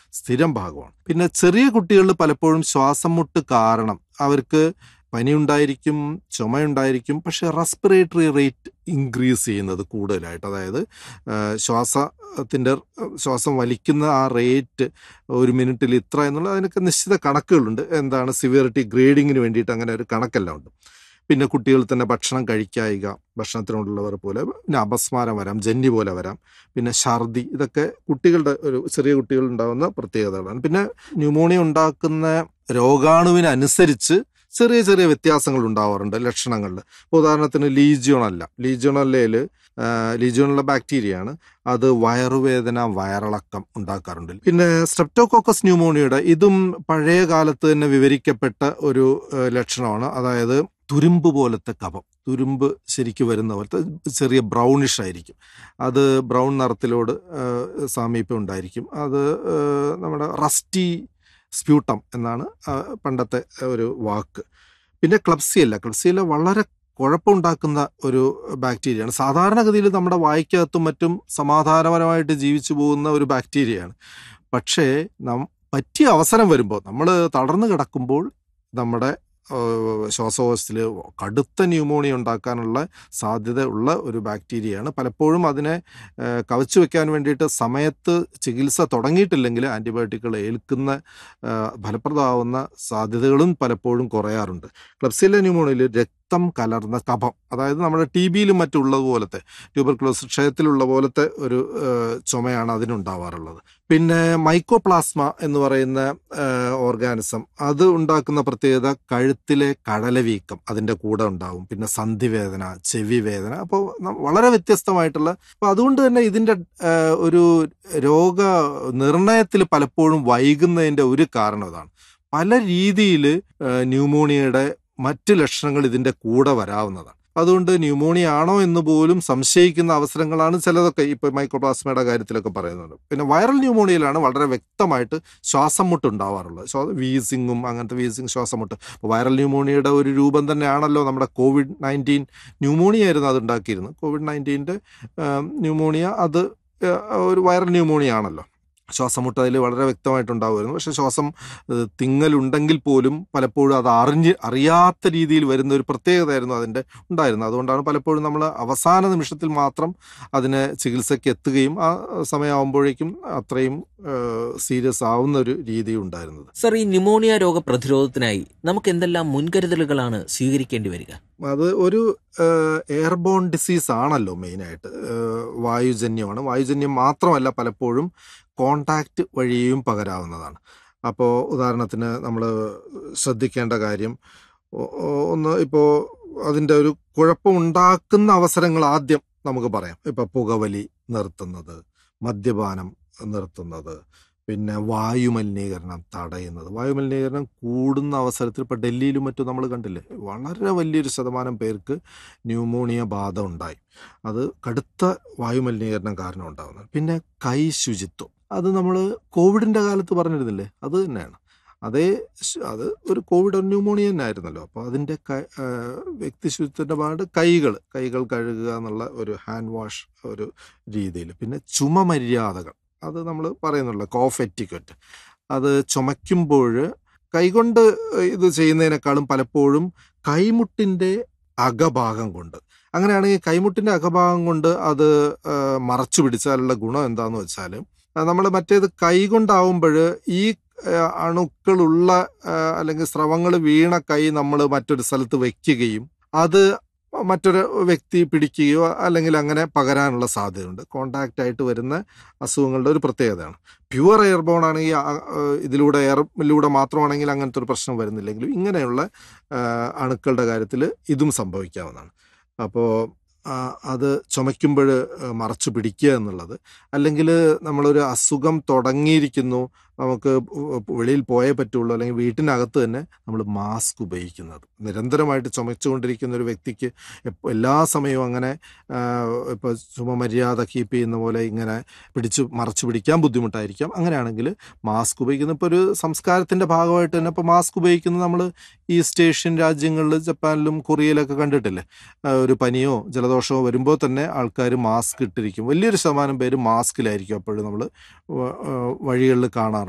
സ്ഥിരം ഭാഗമാണ് പിന്നെ ചെറിയ കുട്ടികളിൽ പലപ്പോഴും ശ്വാസം മുട്ട് കാരണം അവർക്ക് പനി ഉണ്ടായിരിക്കും ചുമയുണ്ടായിരിക്കും പക്ഷെ റെസ്പിറേറ്ററി റേറ്റ് ഇൻക്രീസ് ചെയ്യുന്നത് കൂടുതലായിട്ട് അതായത് ആ, ശ്വാസത്തിൻ്റെ ശ്വാസം വലിക്കുന്ന ആ റേറ്റ് ഒരു മിനിറ്റിൽ ഇത്ര എന്നുള്ള അതിനൊക്കെ നിശ്ചിത കണക്കുകളുണ്ട് എന്താണ് സിവിയറിറ്റി ഗ്രേഡിങ്ങിന് വേണ്ടിയിട്ട് അങ്ങനെ ഒരു കണക്കെല്ലാം ഉണ്ട് പിന്നെ കുട്ടികൾ തന്നെ ഭക്ഷണം കഴിക്കായിക ഭക്ഷണത്തിനോടുള്ളവർ പോലെ പിന്നെ അപസ്മാരം വരാം ജന്നി പോലെ വരാം പിന്നെ ഛർദി ഇതൊക്കെ കുട്ടികളുടെ ഒരു ചെറിയ കുട്ടികൾ ഉണ്ടാകുന്ന പ്രത്യേകതകളാണ് പിന്നെ ന്യൂമോണിയ ഉണ്ടാക്കുന്ന രോഗാണുവിനനുസരിച്ച് ചെറിയ ചെറിയ വ്യത്യാസങ്ങൾ ഉണ്ടാവാറുണ്ട് ലക്ഷണങ്ങളിൽ ഇപ്പോൾ ഉദാഹരണത്തിന് ലീജിയോണല്ല ലീജിയോണല്ലയിൽ ലീജിയോണുള്ള ബാക്ടീരിയയാണ് അത് വയറുവേദന വയറിളക്കം ഉണ്ടാക്കാറുണ്ട് പിന്നെ സ്ട്രെപ്റ്റോകോക്കസ് ന്യൂമോണിയയുടെ ഇതും പഴയ കാലത്ത് തന്നെ വിവരിക്കപ്പെട്ട ഒരു ഏഹ്, ലക്ഷണമാണ് അതായത് തുരുമ്പ് പോലത്തെ കഫം തുരുമ്പ് ശരിക്ക് വരുന്ന പോലത്തെ ചെറിയ ബ്രൗണിഷ് ആയിരിക്കും അത് ബ്രൗൺ നിറത്തിലോട് ഏഹ്, സാമീപ്യം ഉണ്ടായിരിക്കും അത് ഏഹ്, നമ്മുടെ റസ്റ്റി സ്പ്യൂട്ടം എന്നാണ് ആ, പണ്ടത്തെ ഒരു വാക്ക് പിന്നെ ക്ലബ്സിയല്ല ക്ലബ്സിയല്ല വളരെ കുഴപ്പമുണ്ടാക്കുന്ന ഒരു ബാക്ടീരിയയാണ് സാധാരണഗതിയിൽ നമ്മുടെ വായ്ക്കകത്തും മറ്റും സമാധാനപരമായിട്ട് ജീവിച്ചു പോകുന്ന ഒരു ബാക്ടീരിയയാണ് പക്ഷേ നം പറ്റിയ അവസരം വരുമ്പോൾ നമ്മൾ തളർന്നു കിടക്കുമ്പോൾ നമ്മുടെ ഏഹ്, ശ്വാസകോശത്തിൽ കടുത്ത ന്യൂമോണിയ ഉണ്ടാക്കാനുള്ള സാധ്യത ഉള്ള ഒരു ബാക്ടീരിയയാണ് പലപ്പോഴും അതിനെ ഏഹ്, കവച്ചു വെക്കാൻ വേണ്ടിയിട്ട് സമയത്ത് ചികിത്സ തുടങ്ങിയിട്ടില്ലെങ്കിൽ ആൻറ്റിബയോട്ടിക്കുകൾ ഏൽക്കുന്ന ഏഹ്, ഫലപ്രദമാവുന്ന സാധ്യതകളും പലപ്പോഴും കുറയാറുണ്ട് ക്ലബ്സില്ല ന്യൂമോണിയയിൽ രക്തം കലർന്ന കഫം അതായത് നമ്മുടെ ടി ബിയിലും മറ്റുള്ളത് പോലത്തെ ട്യൂബർക്ലോസ് ക്ഷയത്തിലുള്ള പോലത്തെ ഒരു ഏഹ്, ചുമയാണ് അതിനുണ്ടാവാറുള്ളത് പിന്നെ മൈക്കോപ്ലാസ്മ എന്ന് പറയുന്ന ഓർഗാനിസം അത് ഉണ്ടാക്കുന്ന പ്രത്യേകത കഴുത്തിലെ കടലവീക്കം അതിൻ്റെ കൂടെ ഉണ്ടാവും പിന്നെ സന്ധിവേദന ചെവി വേദന അപ്പോൾ വളരെ വ്യത്യസ്തമായിട്ടുള്ള അപ്പോൾ അതുകൊണ്ട് തന്നെ ഇതിൻ്റെ ഏഹ്, ഒരു രോഗ നിർണയത്തിൽ പലപ്പോഴും വൈകുന്നതിൻ്റെ ഒരു കാരണം ഇതാണ് പല രീതിയിൽ ന്യൂമോണിയയുടെ മറ്റ് ലക്ഷണങ്ങൾ ഇതിൻ്റെ കൂടെ വരാവുന്നതാണ് അതുകൊണ്ട് ന്യൂമോണിയ ആണോ എന്ന് പോലും സംശയിക്കുന്ന അവസരങ്ങളാണ് ചിലതൊക്കെ ഇപ്പോൾ മൈക്രോപ്ലാസ്മയുടെ കാര്യത്തിലൊക്കെ പറയുന്നത് പിന്നെ വൈറൽ ന്യൂമോണിയയിലാണ് വളരെ വ്യക്തമായിട്ട് ശ്വാസം മുട്ട് ഉണ്ടാവാറുള്ളത് ശ്വാ വീസിങ്ങും അങ്ങനത്തെ വീസിങ് ശ്വാസം മുട്ട് അപ്പോൾ വൈറൽ ന്യൂമോണിയയുടെ ഒരു രൂപം തന്നെയാണല്ലോ നമ്മുടെ കോവിഡ് നയൻറ്റീൻ ന്യൂമോണിയ ആയിരുന്നു അത് ഉണ്ടാക്കിയിരുന്നത് കോവിഡ് നയൻറ്റീൻ്റെ ന്യൂമോണിയ അത് ഏഹ്, ഒരു വൈറൽ ന്യൂമോണിയ ആണല്ലോ ശ്വാസം മുട്ട് അതിൽ വളരെ വ്യക്തമായിട്ടുണ്ടാവുമായിരുന്നു പക്ഷേ ശ്വാസം ഏഹ്, തിങ്ങലുണ്ടെങ്കിൽ പോലും പലപ്പോഴും അത് അറിഞ്ഞ് അറിയാത്ത രീതിയിൽ വരുന്ന ഒരു പ്രത്യേകതയായിരുന്നു അതിൻ്റെ ഉണ്ടായിരുന്നത് അതുകൊണ്ടാണ് പലപ്പോഴും നമ്മൾ അവസാന നിമിഷത്തിൽ മാത്രം അതിനെ ചികിത്സയ്ക്ക് എത്തുകയും ആ സമയമാകുമ്പോഴേക്കും അത്രയും സീരിയസ് ആവുന്ന ഒരു രീതി ഉണ്ടായിരുന്നത് സർ ഈ ന്യൂമോണിയ രോഗപ്രതിരോധത്തിനായി നമുക്ക് എന്തെല്ലാം മുൻകരുതലുകളാണ് സ്വീകരിക്കേണ്ടി വരിക അത് ഒരു എയർബോൺ ഡിസീസ് ആണല്ലോ മെയിനായിട്ട് ഏഹ്, വായുജന്യമാണ് വായുജന്യം മാത്രമല്ല പലപ്പോഴും കോണ്ടാക്റ്റ് വഴിയും പകരാവുന്നതാണ് അപ്പോൾ ഉദാഹരണത്തിന് നമ്മൾ ശ്രദ്ധിക്കേണ്ട കാര്യം ഒ- ഒ- ഒന്ന് ഇപ്പോൾ അതിൻ്റെ ഒരു കുഴപ്പമുണ്ടാക്കുന്ന അവസരങ്ങൾ ആദ്യം നമുക്ക് പറയാം ഇപ്പോൾ പുകവലി നിർത്തുന്നത് മദ്യപാനം നിർത്തുന്നത് പിന്നെ വായുമലിനീകരണം തടയുന്നത് വായുമലിനീകരണം കൂടുന്ന അവസരത്തിൽ ഇപ്പോൾ ഡൽഹിയിലും മറ്റും നമ്മൾ കണ്ടില്ലേ വളരെ വലിയൊരു ശതമാനം പേർക്ക് ന്യൂമോണിയ ബാധ ഉണ്ടായി അത് കടുത്ത വായുമലിനീകരണം കാരണം ഉണ്ടാകുന്നത് പിന്നെ കൈ ശുചിത്വം അത് നമ്മൾ കോവിഡിൻ്റെ കാലത്ത് പറഞ്ഞിരുന്നില്ലേ അത് തന്നെയാണ് അതേ ശ്- അത് ഒരു കോവിഡ് ഒരു ന്യൂമോണിയ തന്നെ ആയിരുന്നല്ലോ അപ്പോൾ അതിൻ്റെ കൈ ആ, വ്യക്തി ശുചിത്വത്തിൻ്റെ ഭാഗത്ത് കൈകൾ കൈകൾ കഴുകുക എന്നുള്ള ഒരു ഹാൻഡ് വാഷ് ഒരു രീതിയിൽ പിന്നെ ചുമ മര്യാദകൾ അത് നമ്മൾ പറയുന്നുള്ള കോഫ് എറ്റിക്വറ്റ് അത് ചുമയ്ക്കുമ്പോൾ കൈകൊണ്ട് ഇത് ചെയ്യുന്നതിനേക്കാളും പലപ്പോഴും കൈമുട്ടിൻ്റെ അകഭാഗം കൊണ്ട് അങ്ങനെയാണെങ്കിൽ കൈമുട്ടിൻ്റെ അകഭാഗം കൊണ്ട് അത് ആ, മറച്ചു പിടിച്ചാലുള്ള ഗുണം എന്താന്ന് വെച്ചാൽ നമ്മൾ മറ്റേത് കൈ കൊണ്ടാവുമ്പോൾ ഈ ആ, അണുക്കളുള്ള ആ, അല്ലെങ്കിൽ സ്രവങ്ങൾ വീണ കൈ നമ്മൾ മറ്റൊരു സ്ഥലത്ത് വെക്കുകയും അത് മറ്റൊരു വ്യക്തി പിടിക്കുകയോ അല്ലെങ്കിൽ അങ്ങനെ പകരാനുള്ള സാധ്യതയുണ്ട് കോണ്ടാക്റ്റ് ആയിട്ട് വരുന്ന അസുഖങ്ങളുടെ ഒരു പ്രത്യേകതയാണ് പ്യുവർ എയർബോൺ ആണെങ്കിൽ ആ, ആ, ഇതിലൂടെ എയറിലൂടെ മാത്രമാണെങ്കിൽ അങ്ങനത്തെ ഒരു പ്രശ്നം വരുന്നില്ലെങ്കിലും ഇങ്ങനെയുള്ള ആ, അണുക്കളുടെ കാര്യത്തിൽ ഇതും സംഭവിക്കാവുന്നതാണ് അപ്പോൾ അത് ചുമയ്ക്കുമ്പോൾ മറച്ചു പിടിക്കുക എന്നുള്ളത് അല്ലെങ്കിൽ നമ്മളൊരു അസുഖം തുടങ്ങിയിരിക്കുന്നു നമുക്ക് വെളിയിൽ പോയേ പറ്റുള്ളൂ അല്ലെങ്കിൽ വീട്ടിനകത്ത് തന്നെ നമ്മൾ മാസ്ക് ഉപയോഗിക്കുന്നത് നിരന്തരമായിട്ട് ചുമച്ചുകൊണ്ടിരിക്കുന്ന ഒരു വ്യക്തിക്ക് എപ്പ- എല്ലാ സമയവും അങ്ങനെ ഇപ്പോൾ ചുമ മര്യാദ കീപ്പ് ചെയ്യുന്ന പോലെ ഇങ്ങനെ പിടിച്ച് മറച്ചു പിടിക്കാൻ ബുദ്ധിമുട്ടായിരിക്കാം അങ്ങനെയാണെങ്കിൽ മാസ്ക് ഉപയോഗിക്കുന്ന ഇപ്പോൾ ഒരു സംസ്കാരത്തിൻ്റെ ഭാഗമായിട്ട് തന്നെ ഇപ്പോൾ മാസ്ക് ഉപയോഗിക്കുന്നത് നമ്മൾ ഈസ്റ്റ് ഏഷ്യൻ രാജ്യങ്ങളിൽ ജപ്പാനിലും കൊറിയയിലൊക്കെ കണ്ടിട്ടില്ലേ ആ, ഒരു പനിയോ ജലദോഷമോ വരുമ്പോൾ തന്നെ ആൾക്കാർ മാസ്ക് ഇട്ടിരിക്കും വലിയൊരു ശതമാനം പേര് മാസ്കിലായിരിക്കും അപ്പോഴും നമ്മൾ വഴികളിൽ കാണാറുള്ളത്